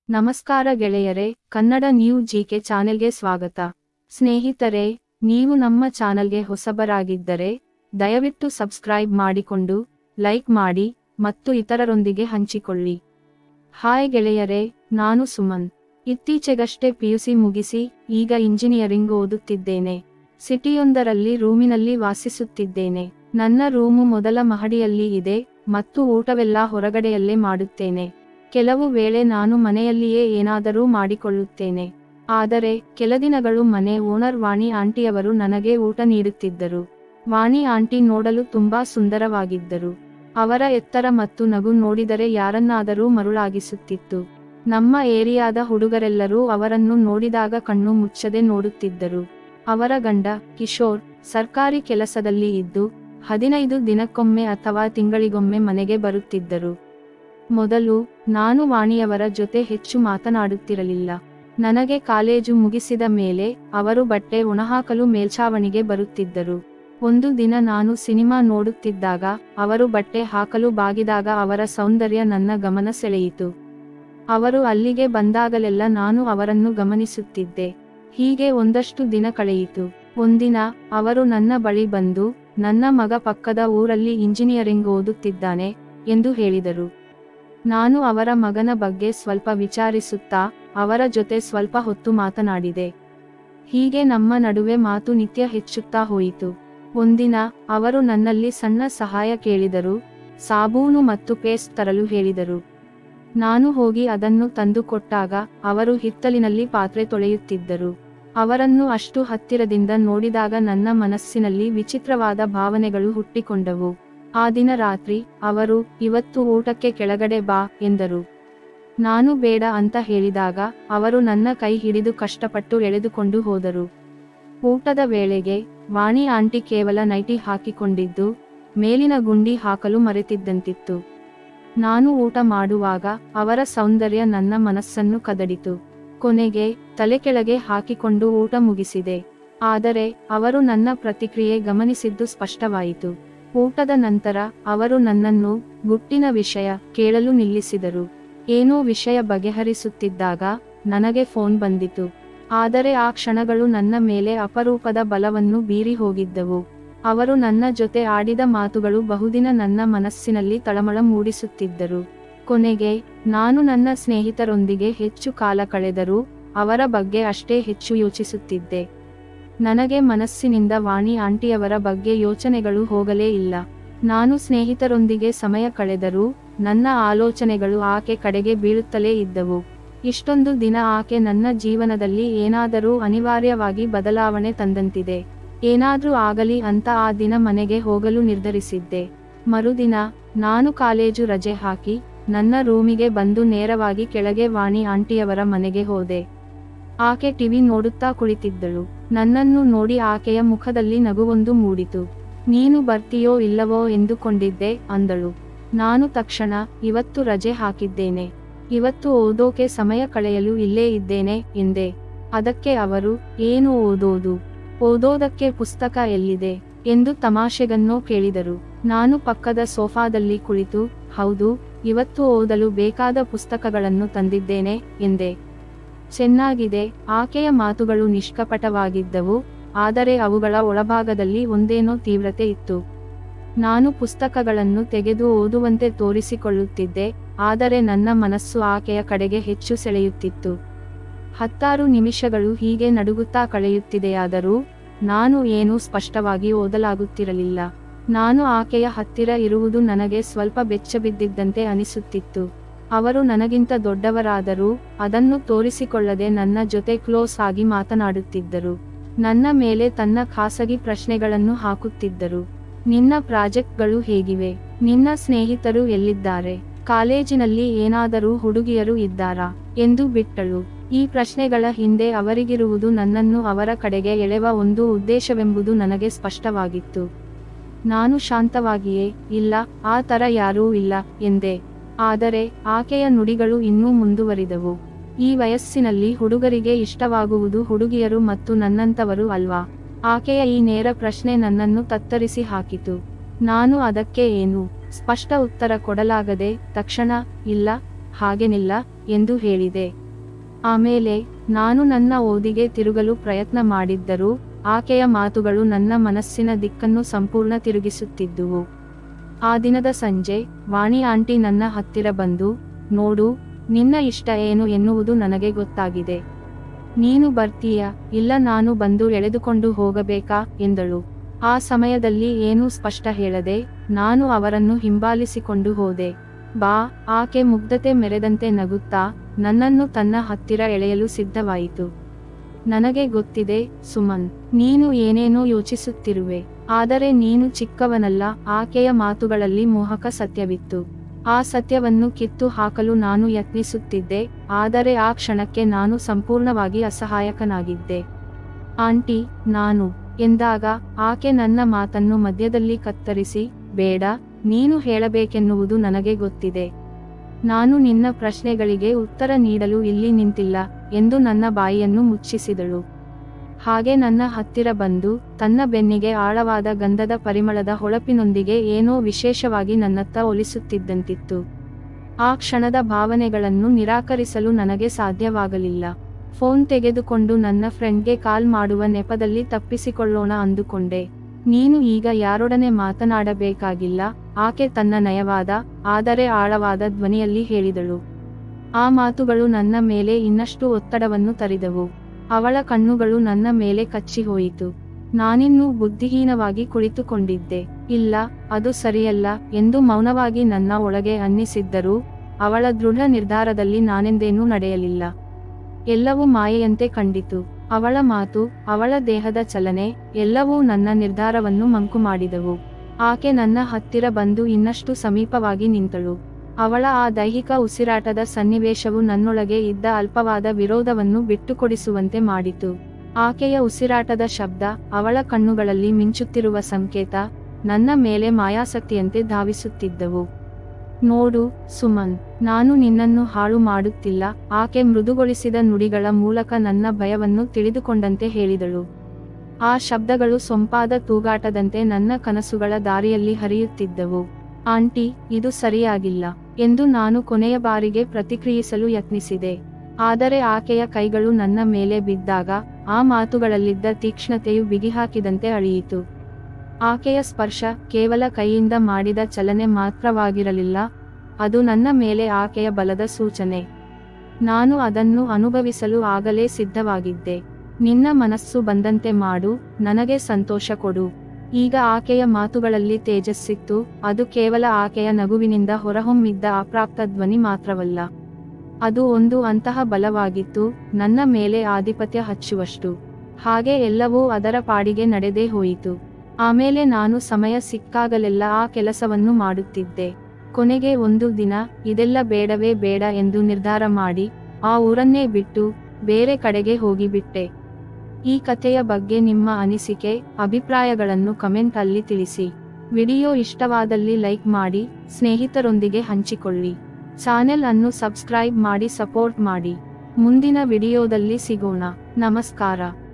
ನಮಸ್ಕಾರ ಗೆಳೆಯರೇ Kannada new GK ಚಾನೆಲ್ಗೆ ಸ್ವಾಗತ ಸ್ನೇಹಿತರೆ ನೀವು ನಮ್ಮ ಚಾನೆಲ್ಗೆ ಹೊಸಬರಾಗಿದ್ದರೆ ದಯವಿಟ್ಟು ಸಬ್ಸ್ಕ್ರೈಬ್ ಮಾಡಿಕೊಂಡು ಲೈಕ್ ಮಾಡಿ ಮತ್ತು ಇತರರೊಂದಿಗೆ ಹಂಚಿಕೊಳ್ಳಿ ಹಾಯ್ ಗೆಳೆಯರೇ ನಾನು ಸುಮನ್ ಇತ್ತೀಚೆಗಷ್ಟೇ ಪಿಯುಸಿ ಮುಗಿಸಿ ಈಗ ಇಂಜಿನಿಯರಿಂಗ್ ಓದುತ್ತಿದ್ದೇನೆ ಸಿಟಿಯೊಂದರಲ್ಲಿ ರೂಮಿನಲ್ಲಿ ವಾಸಿಸುತ್ತಿದ್ದೇನೆ ನನ್ನ ರೂಮು ಮೊದಲ ಮಹಡಿಯಲ್ಲಿ ಇದೆ ಮತ್ತು ಊಟವೆಲ್ಲ ಹೊರಗಡೆಯಲ್ಲೇ ಮಾಡುತ್ತೇನೆ ಕೆಲವು ವೇಳೆ ನಾನು ಮನೆಯಲ್ಲಿಯೇ ಏನಾದರೂ ಮಾಡಿಕೊಳ್ಳುತ್ತೇನೆ ಆದರೆ ಕೆಲದಿನಗಳು ಮನೆ ಓನರ್ ವಾಣಿ ಆಂಟಿಯವರು ನನಗೆ ಊಟ ನೀಡುತ್ತಿದ್ದರು ವಾಣಿ ಆಂಟಿ ನೋಡಲು ತುಂಬಾ ಸುಂದರವಾಗಿದ್ದರು ಅವರ ಎತ್ತರ ಮತ್ತು ನಗು ನೋಡಿದರೆ ಯಾರನ್ನಾದರೂ ಮರುಳಾಗಿಸುತ್ತಿತ್ತು ನಮ್ಮ ಏರಿಯಾದ ಹುಡುಗರೆಲ್ಲರೂ ಅವರನ್ನು ನೋಡಿದಾಗ ಕಣ್ಣು ಮುಚ್ಚದೆ ನೋಡುತ್ತಿದ್ದರು ಅವರ ಗಂಡ ಕಿಶೋರ್ ಸರ್ಕಾರಿ ಕೆಲಸದಲ್ಲಿ ಇದ್ದು ಹದಿನೈದು ದಿನಕ್ಕೊಮ್ಮೆ ಅಥವಾ ತಿಂಗಳಿಗೊಮ್ಮೆ ಮನೆಗೆ ಬರುತ್ತಿದ್ದರು ಮೊದಲು ನಾನು ವಾಣಿಯವರ ಜೊತೆ ಹೆಚ್ಚು ಮಾತನಾಡುತ್ತಿರಲಿಲ್ಲ ನನಗೆ ಕಾಲೇಜು ಮುಗಿಸಿದ ಮೇಲೆ ಅವರು ಬಟ್ಟೆ ಒಣಹಾಕಲು ಮೇಲ್ಛಾವಣಿಗೆ ಬರುತ್ತಿದ್ದರು ಒಂದು ದಿನ ನಾನು ಸಿನಿಮಾ ನೋಡುತ್ತಿದ್ದಾಗ ಅವರು ಬಟ್ಟೆ ಹಾಕಲು ಬಾಗಿದಾಗ ಅವರ ಸೌಂದರ್ಯ ನನ್ನ ಗಮನ ಸೆಳೆಯಿತು ಅವರು ಅಲ್ಲಿಗೆ ಬಂದಾಗಲೆಲ್ಲ ನಾನು ಅವರನ್ನು ಗಮನಿಸುತ್ತಿದ್ದೆ ಹೀಗೆ ಒಂದಷ್ಟು ದಿನ ಕಳೆಯಿತು ಒಂದಿನ ಅವರು ನನ್ನ ಬಳಿ ಬಂದು ನನ್ನ ಮಗ ಪಕ್ಕದ ಊರಲ್ಲಿ ಇಂಜಿನಿಯರಿಂಗ್ ಓದುತ್ತಿದ್ದಾನೆ ಎಂದು ಹೇಳಿದರು ನಾನು ಅವರ ಮಗನ ಬಗ್ಗೆ ಸ್ವಲ್ಪ ವಿಚಾರಿಸುತ್ತಾ ಅವರ ಜೊತೆ ಸ್ವಲ್ಪ ಹೊತ್ತು ಮಾತನಾಡಿದೆ ಹೀಗೆ ನಮ್ಮ ನಡುವೆ ಮಾತು ನಿತ್ಯ ಹೆಚ್ಚುತ್ತಾ ಹೋಯಿತು ಒಂದಿನ ಅವರು ನನ್ನಲ್ಲಿ ಸಣ್ಣ ಸಹಾಯ ಕೇಳಿದರು ಸಾಬೂನು ಮತ್ತು ಪೇಸ್ಟ್ ತರಲು ಹೇಳಿದರು ನಾನು ಹೋಗಿ ಅದನ್ನು ತಂದು ಕೊಟ್ಟಾಗ ಅವರು ಹಿತ್ತಲಿನಲ್ಲಿ ಪಾತ್ರೆ ತೊಳೆಯುತ್ತಿದ್ದರು ಅವರನ್ನು ಅಷ್ಟು ಹತ್ತಿರದಿಂದ ನೋಡಿದಾಗ ನನ್ನ ಮನಸ್ಸಿನಲ್ಲಿ ವಿಚಿತ್ರವಾದ ಭಾವನೆಗಳು ಹುಟ್ಟಿಕೊಂಡವು ಆ ದಿನ ರಾತ್ರಿ ಅವರು ಇವತ್ತು ಊಟಕ್ಕೆ ಕೆಳಗಡೆ ಬಾ ಎಂದರು ನಾನು ಬೇಡ ಅಂತ ಹೇಳಿದಾಗ ಅವರು ನನ್ನ ಕೈ ಹಿಡಿದು ಕಷ್ಟಪಟ್ಟು ಎಳೆದುಕೊಂಡು ಹೋದರು ಊಟದ ವೇಳೆಗೆ ವಾಣಿ ಆಂಟಿ ಕೇವಲ ನೈಟಿ ಹಾಕಿಕೊಂಡಿದ್ದು ಮೇಲಿನ ಗುಂಡಿ ಹಾಕಲು ಮರೆತಿದ್ದಂತಿತ್ತು ನಾನು ಊಟ ಮಾಡುವಾಗ ಅವರ ಸೌಂದರ್ಯ ನನ್ನ ಮನಸ್ಸನ್ನು ಕದಡಿತು ಕೊನೆಗೆ ತಲೆ ಕೆಳಗೆ ಹಾಕಿಕೊಂಡು ಊಟ ಮುಗಿಸಿದೆ ಆದರೆ ಅವರು ನನ್ನ ಪ್ರತಿಕ್ರಿಯೆ ಗಮನಿಸಿದ್ದು ಸ್ಪಷ್ಟವಾಯಿತು ಊಟದ ನಂತರ ಅವರು ನನ್ನನ್ನು ಗುಟ್ಟಿನ ವಿಷಯ ಕೇಳಲು ನಿಲ್ಲಿಸಿದರು ಏನೋ ವಿಷಯ ಬಗೆಹರಿಸುತ್ತಿದ್ದಾಗ ನನಗೆ ಫೋನ್ ಬಂದಿತು ಆದರೆ ಆ ಕ್ಷಣಗಳು ನನ್ನ ಮೇಲೆ ಅಪರೂಪದ ಬಲವನ್ನು ಬೀರಿ ಹೋಗಿದ್ದವು ಅವರು ನನ್ನ ಜೊತೆ ಆಡಿದ ಮಾತುಗಳು ಬಹುದಿನ ನನ್ನ ಮನಸ್ಸಿನಲ್ಲಿ ತಳಮಳ ಮೂಡಿಸುತ್ತಿದ್ದರು ಕೊನೆಗೆ ನಾನು ನನ್ನ ಸ್ನೇಹಿತರೊಂದಿಗೆ ಹೆಚ್ಚು ಕಾಲ ಕಳೆದರೂ ಅವರ ಬಗ್ಗೆ ಅಷ್ಟೇ ಹೆಚ್ಚು ಯೋಚಿಸುತ್ತಿದ್ದೆ ನನಗೆ ಮನಸ್ಸಿನಿಂದ ವಾಣಿ ಆಂಟಿಯವರ ಬಗ್ಗೆ ಯೋಚನೆಗಳು ಹೋಗಲೇ ಇಲ್ಲ ನಾನು ಸ್ನೇಹಿತರೊಂದಿಗೆ ಸಮಯ ಕಳೆದರೂ ನನ್ನ ಆಲೋಚನೆಗಳು ಆಕೆ ಕಡೆಗೆ ಬೀಳುತ್ತಲೇ ಇದ್ದವು ಇಷ್ಟೊಂದು ದಿನ ಆಕೆ ನನ್ನ ಜೀವನದಲ್ಲಿ ಏನಾದರೂ ಅನಿವಾರ್ಯವಾಗಿ ಬದಲಾವಣೆ ತಂದಂತಿದೆ ಏನಾದ್ರೂ ಆಗಲಿ ಅಂತ ಆ ದಿನ ಮನೆಗೆ ಹೋಗಲು ನಿರ್ಧರಿಸಿದ್ದೆ ಮರುದಿನ ನಾನು ಕಾಲೇಜು ರಜೆ ಹಾಕಿ ನನ್ನ ರೂಮಿಗೆ ಬಂದು ನೇರವಾಗಿ ಕೆಳಗೆ ವಾಣಿ ಆಂಟಿಯವರ ಮನೆಗೆ ಹೋದೆ ಆಕೆ ಟಿವಿ ನೋಡುತ್ತಾ ಕುಳಿತಿದ್ದಳು ನನ್ನನ್ನು ನೋಡಿ ಆಕೆಯ ಮುಖದಲ್ಲಿ ನಗುವೊಂದು ಮೂಡಿತು ನೀನು ಬರ್ತೀಯೋ ಇಲ್ಲವೋ ಎಂದುಕೊಂಡಿದ್ದೆ ಅಂದಳು ನಾನು ತಕ್ಷಣ ಇವತ್ತು ರಜೆ ಹಾಕಿದ್ದೇನೆ ಇವತ್ತು ಓದೋಕೆ ಸಮಯ ಕಳೆಯಲು ಇಲ್ಲೇ ಇದ್ದೇನೆ ಎಂದೆ ಅದಕ್ಕೆ ಅವರು ಏನು ಓದೋದು ಓದೋದಕ್ಕೆ ಪುಸ್ತಕ ಎಲ್ಲಿದೆ ಎಂದು ತಮಾಷೆಗನ್ನೋ ಕೇಳಿದರು ನಾನು ಪಕ್ಕದ ಸೋಫಾದಲ್ಲಿ ಕುಳಿತು ಹೌದು ಇವತ್ತು ಓದಲು ಬೇಕಾದ ಪುಸ್ತಕಗಳನ್ನು ತಂದಿದ್ದೇನೆ ಎಂದೆ ಚೆನ್ನಾಗಿದೆ ಆಕೆಯ ಮಾತುಗಳು ನಿಷ್ಕಪಟವಾಗಿದ್ದವು ಆದರೆ ಅವುಗಳ ಒಳಭಾಗದಲ್ಲಿ ಒಂದೇನೋ ತೀವ್ರತೆ ಇತ್ತು ನಾನು ಪುಸ್ತಕಗಳನ್ನು ತೆಗೆದು ಓದುವಂತೆ ತೋರಿಸಿಕೊಳ್ಳುತ್ತಿದ್ದೆ ಆದರೆ ನನ್ನ ಮನಸ್ಸು ಆಕೆಯ ಕಡೆಗೆ ಹೆಚ್ಚು ಸೆಳೆಯುತ್ತಿತ್ತು ಹತ್ತಾರು ನಿಮಿಷಗಳು ಹೀಗೆ ನಡುಗುತ್ತಾ ಕಳೆಯುತ್ತಿದೆಯಾದರೂ ನಾನು ಏನೂ ಸ್ಪಷ್ಟವಾಗಿ ಓದಲಾಗುತ್ತಿರಲಿಲ್ಲ ನಾನು ಆಕೆಯ ಹತ್ತಿರ ಇರುವುದು ನನಗೆ ಸ್ವಲ್ಪ ಬೆಚ್ಚಬಿದ್ದಿದ್ದಂತೆ ಅನಿಸುತ್ತಿತ್ತು ಅವರು ನನಗಿಂತ ದೊಡ್ಡವರಾದರೂ ಅದನ್ನು ತೋರಿಸಿಕೊಳ್ಳದೆ ನನ್ನ ಜೊತೆ ಕ್ಲೋಸ್ ಆಗಿ ಮಾತನಾಡುತ್ತಿದ್ದರು ನನ್ನ ಮೇಲೆ ತನ್ನ ಖಾಸಗಿ ಪ್ರಶ್ನೆಗಳನ್ನು ಹಾಕುತ್ತಿದ್ದರು ನಿನ್ನ ಪ್ರಾಜೆಕ್ಟ್ಗಳು ಹೇಗಿವೆ ನಿನ್ನ ಸ್ನೇಹಿತರು ಎಲ್ಲಿದ್ದಾರೆ ಕಾಲೇಜಿನಲ್ಲಿ ಏನಾದರೂ ಹುಡುಗಿಯರು ಇದ್ದಾರಾ ಎಂದು ಬಿಟ್ಟಳು ಈ ಪ್ರಶ್ನೆಗಳ ಹಿಂದೆ ಅವರಿಗಿರುವುದು ನನ್ನನ್ನು ಅವರ ಕಡೆಗೆ ಎಳೆವ ಒಂದು ಉದ್ದೇಶವೆಂಬುದು ನನಗೆ ಸ್ಪಷ್ಟವಾಗಿತ್ತು ನಾನು ಶಾಂತವಾಗಿಯೇ ಇಲ್ಲ ಆ ತರ ಯಾರೂ ಇಲ್ಲ ಎಂದೆ ಆದರೆ ಆಕೆಯ ನುಡಿಗಳು ಇನ್ನೂ ಮುಂದುವರಿದವು ಈ ವಯಸ್ಸಿನಲ್ಲಿ ಹುಡುಗರಿಗೆ ಇಷ್ಟವಾಗುವುದು ಹುಡುಗಿಯರು ಮತ್ತು ನನ್ನಂತವರು ಅಲ್ವಾ ಆಕೆಯ ಈ ನೇರ ಪ್ರಶ್ನೆ ನನ್ನನ್ನು ತತ್ತರಿಸಿ ಹಾಕಿತು ನಾನು ಅದಕ್ಕೆ ಏನು ಸ್ಪಷ್ಟ ಉತ್ತರ ಕೊಡಲಾಗದೆ ತಕ್ಷಣ ಇಲ್ಲ ಹಾಗೇನಿಲ್ಲ ಎಂದು ಹೇಳಿದೆ ಆಮೇಲೆ ನಾನು ನನ್ನ ಓದಿಗೆ ತಿರುಗಲು ಪ್ರಯತ್ನ ಮಾಡಿದ್ದರೂ ಆಕೆಯ ಮಾತುಗಳು ನನ್ನ ಮನಸ್ಸಿನ ದಿಕ್ಕನ್ನು ಸಂಪೂರ್ಣ ತಿರುಗಿಸುತ್ತಿದ್ದುವು ಆ ದಿನದ ಸಂಜೆ ವಾಣಿ ಆಂಟಿ ನನ್ನ ಹತ್ತಿರ ಬಂದು ನೋಡು ನಿನ್ನ ಇಷ್ಟ ಏನು ಎನ್ನುವುದು ನನಗೆ ಗೊತ್ತಾಗಿದೆ ನೀನು ಬರ್ತೀಯ ಇಲ್ಲ ನಾನು ಬಂದು ಎಳೆದುಕೊಂಡು ಹೋಗಬೇಕಾ ಎಂದಳು ಆ ಸಮಯದಲ್ಲಿ ಏನೂ ಸ್ಪಷ್ಟ ಹೇಳದೆ ನಾನು ಅವರನ್ನು ಹಿಂಬಾಲಿಸಿಕೊಂಡು ಹೋದೆ ಬಾ ಆಕೆ ಮುಗ್ಧತೆ ಮೆರೆದಂತೆ ನಗುತ್ತಾ ನನ್ನನ್ನು ತನ್ನ ಹತ್ತಿರ ಎಳೆಯಲು ಸಿದ್ಧವಾಯಿತು ನನಗೆ ಗೊತ್ತಿದೆ ಸುಮನ್ ನೀನು ಏನೇನೋ ಯೋಚಿಸುತ್ತಿರುವೆ ಆದರೆ ನೀನು ಚಿಕ್ಕವನಲ್ಲ ಆಕೆಯ ಮಾತುಗಳಲ್ಲಿ ಮೋಹಕ ಸತ್ಯವಿತ್ತು ಆ ಸತ್ಯವನ್ನು ಕಿತ್ತು ಹಾಕಲು ನಾನು ಯತ್ನಿಸುತ್ತಿದ್ದೆ ಆದರೆ ಆ ಕ್ಷಣಕ್ಕೆ ನಾನು ಸಂಪೂರ್ಣವಾಗಿ ಅಸಹಾಯಕನಾಗಿದ್ದೆ ಆಂಟಿ ನಾನು ಎಂದಾಗ ಆಕೆ ನನ್ನ ಮಾತನ್ನು ಮಧ್ಯದಲ್ಲಿ ಕತ್ತರಿಸಿ ಬೇಡ ನೀನು ಹೇಳಬೇಕೆನ್ನುವುದು ನನಗೆ ಗೊತ್ತಿದೆ ನಾನು ನಿನ್ನ ಪ್ರಶ್ನೆಗಳಿಗೆ ಉತ್ತರ ನೀಡಲು ಇಲ್ಲಿ ನಿಂತಿಲ್ಲ ಎಂದು ನನ್ನ ಬಾಯಿಯನ್ನು ಮುಚ್ಚಿಸಿದಳು ಹಾಗೆ ನನ್ನ ಹತ್ತಿರ ಬಂದು ತನ್ನ ಬೆನ್ನಿಗೆ ಆಳವಾದ ಗಂಧದ ಪರಿಮಳದ ಹೊಳಪಿನೊಂದಿಗೆ ಏನೋ ವಿಶೇಷವಾಗಿ ನನ್ನತ್ತ ಒಲಿಸುತ್ತಿದ್ದಂತಿತ್ತು ಆ ಕ್ಷಣದ ಭಾವನೆಗಳನ್ನು ನಿರಾಕರಿಸಲು ನನಗೆ ಸಾಧ್ಯವಾಗಲಿಲ್ಲ ಫೋನ್ ತೆಗೆದುಕೊಂಡು ನನ್ನ ಫ್ರೆಂಡ್ಗೆ ಕಾಲ್ ಮಾಡುವ ನೆಪದಲ್ಲಿ ತಪ್ಪಿಸಿಕೊಳ್ಳೋಣ ಅಂದುಕೊಂಡೆ ನೀನು ಈಗ ಯಾರೊಡನೆ ಮಾತನಾಡಬೇಕಾಗಿಲ್ಲ ಆಕೆ ತನ್ನ ನಯವಾದ ಆದರೆ ಆಳವಾದ ಧ್ವನಿಯಲ್ಲಿ ಹೇಳಿದಳು ಆ ಮಾತುಗಳು ನನ್ನ ಮೇಲೆ ಇನ್ನಷ್ಟು ಒತ್ತಡವನ್ನು ತರಿದವು ಅವಳ ಕಣ್ಣುಗಳು ನನ್ನ ಮೇಲೆ ಕಚ್ಚಿ ಹೋಯಿತು ನಾನಿನ್ನೂ ಬುದ್ಧಿಹೀನವಾಗಿ ಕುಳಿತುಕೊಂಡಿದ್ದೆ ಇಲ್ಲ ಅದು ಸರಿಯಲ್ಲ ಎಂದು ಮೌನವಾಗಿ ನನ್ನ ಒಳಗೆ ಅನ್ನಿಸಿದ್ದರೂ ಅವಳ ದೃಢ ನಿರ್ಧಾರದಲ್ಲಿ ನಾನೆಂದೇನೂ ನಡೆಯಲಿಲ್ಲ ಎಲ್ಲವೂ ಮಾಯೆಯಂತೆ ಕಂಡಿತು ಅವಳ ಮಾತು ಅವಳ ದೇಹದ ಚಲನೆ ಎಲ್ಲವೂ ನನ್ನ ನಿರ್ಧಾರವನ್ನು ಮಂಕು ಮಾಡಿದವು ಆಕೆ ನನ್ನ ಹತ್ತಿರ ಬಂದು ಇನ್ನಷ್ಟು ಸಮೀಪವಾಗಿ ನಿಂತಳು ಅವಳ ಆ ದೈಹಿಕ ಉಸಿರಾಟದ ಸನ್ನಿವೇಶವು ನನ್ನೊಳಗೆ ಇದ್ದ ಅಲ್ಪವಾದ ವಿರೋಧವನ್ನು ಬಿಟ್ಟುಕೊಡಿಸುವಂತೆ ಮಾಡಿತು ಆಕೆಯ ಉಸಿರಾಟದ ಶಬ್ದ ಅವಳ ಕಣ್ಣುಗಳಲ್ಲಿ ಮಿಂಚುತ್ತಿರುವ ಸಂಕೇತ ನನ್ನ ಮೇಲೆ ಮಾಯಾಸಕ್ತಿಯಂತೆ ಧಾವಿಸುತ್ತಿದ್ದವು ನೋಡು ಸುಮನ್ ನಾನು ನಿನ್ನನ್ನು ಹಾಳು ಮಾಡುತ್ತಿಲ್ಲ ಆಕೆ ಮೃದುಗೊಳಿಸಿದ ನುಡಿಗಳ ಮೂಲಕ ನನ್ನ ಭಯವನ್ನು ತಿಳಿದುಕೊಂಡಂತೆ ಹೇಳಿದಳು ಆ ಶಬ್ದಗಳು ಸೊಂಪಾದ ತೂಗಾಟದಂತೆ ನನ್ನ ಕನಸುಗಳ ದಾರಿಯಲ್ಲಿ ಹರಿಯುತ್ತಿದ್ದವು ಆಂಟಿ ಇದು ಸರಿಯಾಗಿಲ್ಲ ಎಂದು ನಾನು ಕೊನೆಯ ಬಾರಿಗೆ ಪ್ರತಿಕ್ರಿಯಿಸಲು ಯತ್ನಿಸಿದೆ ಆದರೆ ಆಕೆಯ ಕೈಗಳು ನನ್ನ ಮೇಲೆ ಬಿದ್ದಾಗ ಆ ಮಾತುಗಳಲ್ಲಿದ್ದ ತೀಕ್ಷ್ಣತೆಯು ಬಿಗಿಹಾಕಿದಂತೆ ಅಳಿಯಿತು ಆಕೆಯ ಸ್ಪರ್ಶ ಕೇವಲ ಕೈಯಿಂದ ಮಾಡಿದ ಚಲನೆ ಮಾತ್ರವಾಗಿರಲಿಲ್ಲ ಅದು ನನ್ನ ಮೇಲೆ ಆಕೆಯ ಬಲದ ಸೂಚನೆ ನಾನು ಅದನ್ನು ಅನುಭವಿಸಲು ಆಗಲೇ ಸಿದ್ಧವಾಗಿದ್ದೆ ನಿನ್ನ ಮನಸ್ಸು ಬಂದಂತೆ ಮಾಡು ನನಗೆ ಸಂತೋಷ ಕೊಡು ಈಗ ಆಕೆಯ ಮಾತುಗಳಲ್ಲಿ ತೇಜಸ್ಸಿತ್ತು ಅದು ಕೇವಲ ಆಕೆಯ ನಗುವಿನಿಂದ ಹೊರಹೊಮ್ಮಿದ್ದ ಅಪ್ರಾಪ್ತ ಧ್ವನಿ ಮಾತ್ರವಲ್ಲ ಅದು ಒಂದು ಅಂತಹ ಬಲವಾಗಿತ್ತು ನನ್ನ ಮೇಲೆ ಆಧಿಪತ್ಯ ಹಚ್ಚುವಷ್ಟು ಹಾಗೆ ಎಲ್ಲವೂ ಅದರ ಪಾಡಿಗೆ ನಡೆದೇ ಹೋಯಿತು ಆಮೇಲೆ ನಾನು ಸಮಯ ಸಿಕ್ಕಾಗಲೆಲ್ಲ ಆ ಕೆಲಸವನ್ನು ಮಾಡುತ್ತಿದ್ದೆ ಕೊನೆಗೆ ಒಂದು ದಿನ ಇದೆಲ್ಲ ಬೇಡವೇ ಬೇಡ ಎಂದು ನಿರ್ಧಾರ ಮಾಡಿ ಆ ಊರನ್ನೇ ಬಿಟ್ಟು ಬೇರೆ ಕಡೆಗೆ ಹೋಗಿಬಿಟ್ಟೆ ಈ ಕಥೆಯ ಬಗ್ಗೆ ನಿಮ್ಮ ಅನಿಸಿಕೆ ಅಭಿಪ್ರಾಯಗಳನ್ನು ಕಮೆಂಟ್ ಅಲ್ಲಿ ತಿಳಿಸಿ ವಿಡಿಯೋ ಇಷ್ಟವಾದಲ್ಲಿ ಲೈಕ್ ಮಾಡಿ ಸ್ನೇಹಿತರೊಂದಿಗೆ ಹಂಚಿಕೊಳ್ಳಿ ಚಾನೆಲ್ ಅನ್ನು ಸಬ್ಸ್ಕ್ರೈಬ್ ಮಾಡಿ ಸಪೋರ್ಟ್ ಮಾಡಿ ಮುಂದಿನ ವಿಡಿಯೋದಲ್ಲಿ ಸಿಗೋಣ ನಮಸ್ಕಾರ